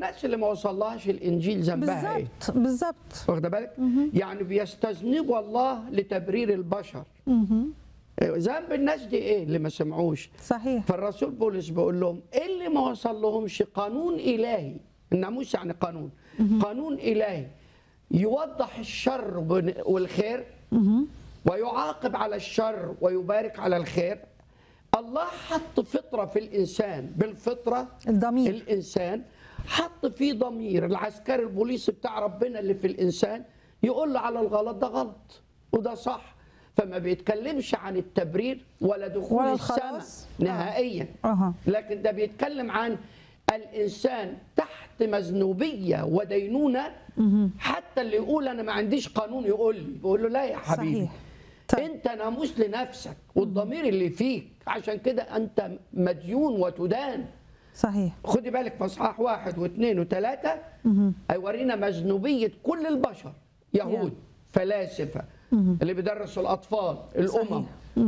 الناس اللي ما وصلهاش الانجيل ذنبها ايه بالظبط بالظبط واخده بالك يعني بيستذنبوا الله لتبرير البشر ذنب الناس دي ايه اللي ما سمعوش صحيح فالرسول بولس بيقول لهم إيه اللي ما وصل لهمش قانون الهي الناموس يعني قانون قانون الهي يوضح الشر بن- والخير ويعاقب على الشر ويبارك على الخير الله حط فطره في الانسان بالفطره الضمير. الانسان حط فيه ضمير العسكري البوليسي بتاع ربنا اللي في الانسان يقول له على الغلط ده غلط وده صح فما بيتكلمش عن التبرير ولا دخول ولا السماء الخلاص. نهائيا أها. لكن ده بيتكلم عن الانسان تحت مذنوبيه ودينونه حتى اللي يقول انا ما عنديش قانون يقول لي بقول له لا يا حبيبي صحيح. طيب. انت ناموس لنفسك والضمير اللي فيك عشان كده انت مديون وتدان صحيح خدي بالك في اصحاح واحد واثنين وثلاثه هيورينا مذنوبيه كل البشر يهود فلاسفه اللي بيدرسوا الاطفال الامم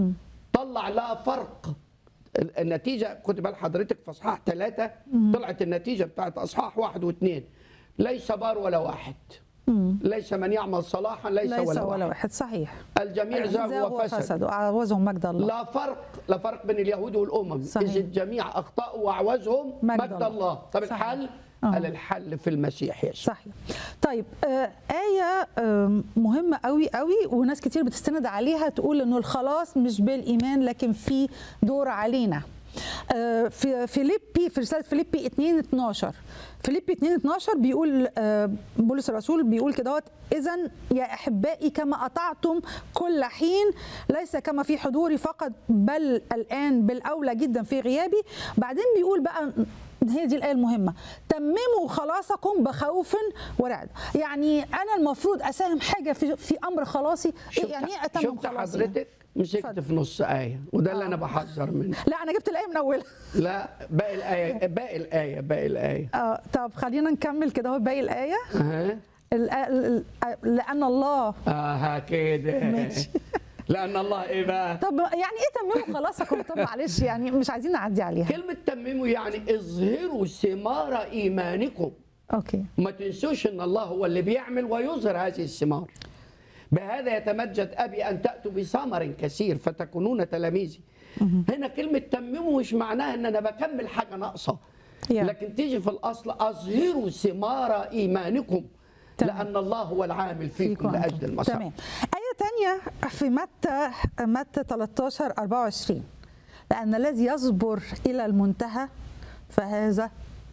طلع لها فرق ال- النتيجه خد بال حضرتك في اصحاح ثلاثه طلعت النتيجه بتاعت اصحاح واحد واثنين ليس بار ولا واحد ليس من يعمل صلاحا ليس, ليس ولا, ولا واحد واحد صحيح الجميع زاغوا وفسدوا وفسدوا أعوزهم مجد الله لا فرق لا فرق بين اليهود والامم صحيح. اذ الجميع اخطاوا واعوزهم مجد مجد, الله. الله طب صحيح. الحل آه. قال الحل في المسيح يسوع صحيح طيب آه آية آه مهمة قوي قوي وناس كتير بتستند عليها تقول إنه الخلاص مش بالإيمان لكن في دور علينا آه في فيليبي في رسالة فيليبي 2 12 فيليبي 2 12 بيقول آه بولس الرسول بيقول كده إذا يا أحبائي كما أطعتم كل حين ليس كما في حضوري فقط بل الآن بالأولى جدا في غيابي بعدين بيقول بقى هي دي الآية المهمة تمموا خلاصكم بخوف ورعد يعني أنا المفروض أساهم حاجة في, في أمر خلاصي إيه يعني إيه أتمم شفت خلاصي حضرتك مسكت اتفضل. في نص ايه وده اللي آه. انا بحذر منه لا أنا جبت الآية من أولها لا باقي الايه باقي الايه باقي الايه آه طب خلينا نكمل كده هو باقي الآية أها. ال- ال- ال- لأن الله اه كده ماشي. لان الله ايه بقى طب يعني إيه تمموا خلاصكم طب معلش يعني مش عايزين نعدي عليها كلمه تمموا يعني اظهروا ثمار ايمانكم أوكي ما تنسوش ان الله هو اللي بيعمل ويظهر هذه الثمار بهذا يتمجد ابي ان تاتوا بثمر كثير فتكونون تلاميذي هنا كلمه تمموا مش معناها ان انا بكمل حاجه ناقصه يا. لكن تيجي في الاصل اظهروا ثمار ايمانكم تمام. لان الله هو العامل فيكم فيكم لاجل أنتم. المسار تمام آية تانية في متى متى 13 24 لأن الذي يصبر إلى المنتهى فهذا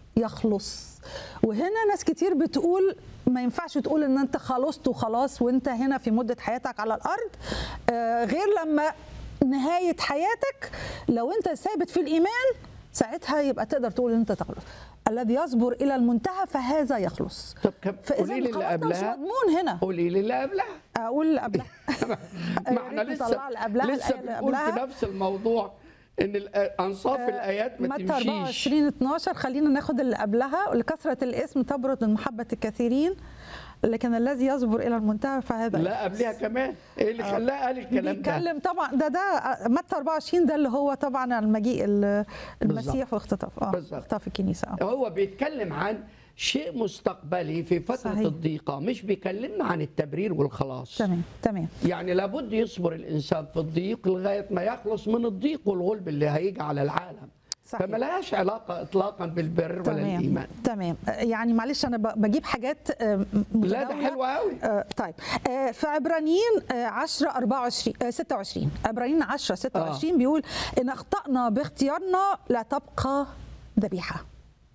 يخلص وهنا ناس كتير بتقول ما ينفعش تقول ان انت خلصت وخلاص وانت هنا في مدة حياتك على الارض آه، غير لما نهاية حياتك لو انت ثابت في الايمان ساعتها يبقى تقدر تقول ان انت تخلص الذي يصبر الى المنتهى فهذا يخلص طب كم- فاذا قولي لي اللي خلاص ده مش قبلها مضمون هنا قولي لي اللي قبلها اقول اللي قبلها ما يا احنا ريت لسه نطلع اللي قبلها لسه الآية اللي بنقول في قبلها. نفس الموضوع ان الآ- انصاف الايات ما متى تمشيش 24 12 خلينا ناخد اللي قبلها لكثرة الاسم تبرد من محبة الكثيرين لكن الذي يصبر إلى المنتهى فهذا لا قبلها كمان ايه اللي خلاها قال الكلام ده بيتكلم طبعا ده ده متى 24 ده اللي هو طبعا المجيء ال- المسيح واختطاف اه بالظبط. اختطاف الكنيسة اه هو بيتكلم عن شيء مستقبلي في فترة صحيح. الضيقة مش بيكلمنا عن التبرير والخلاص تمام تمام يعني لابد يصبر الإنسان في الضيق لغاية ما يخلص من الضيق والغلب اللي هيجي على العالم صحيح. فما لهاش علاقة إطلاقا بالبر ولا تمام الإيمان تمام يعني معلش انا ب- بجيب حاجات آه، لا ده متداولة. حلو قوي آه، طيب آه، في عبرانيين آه، 10 24 آه، 26 عبرانيين 10 26 بيقول ان اخطانا باختيارنا لا تبقى ذبيحه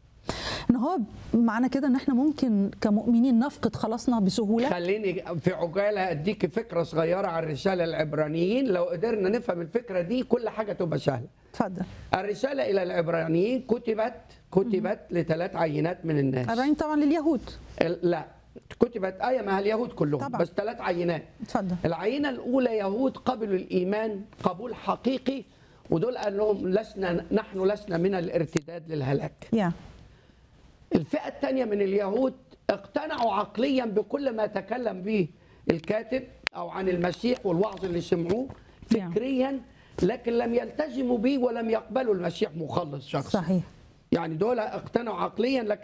ان هو معنى كده ان احنا ممكن كمؤمنين نفقد خلاصنا بسهوله خليني في عجالة أديك فكرة صغيرة عن الرسالة العبرانيين لو قدرنا نفهم الفكرة دي كل حاجة تبقى سهلة اتفضل الرسالة إلى العبرانيين كتبت كتبت لثلاث عينات من الناس عبرانيين طبعا لليهود ال- لا كتبت آية ما اليهود كلهم طبعا. بس ثلاث عينات اتفضل العينة الأولى يهود قبلوا الإيمان قبول حقيقي ودول قال لهم لسنا نحن لسنا من الارتداد للهلاك يا الفئة الثانية من اليهود اقتنعوا عقليا بكل ما تكلم به الكاتب أو عن المسيح والوعظ اللي سمعوه نعم. فكريا لكن لم يلتزموا به ولم يقبلوا المسيح مخلص شخصي صحيح يعني دول اقتنعوا عقليا لكن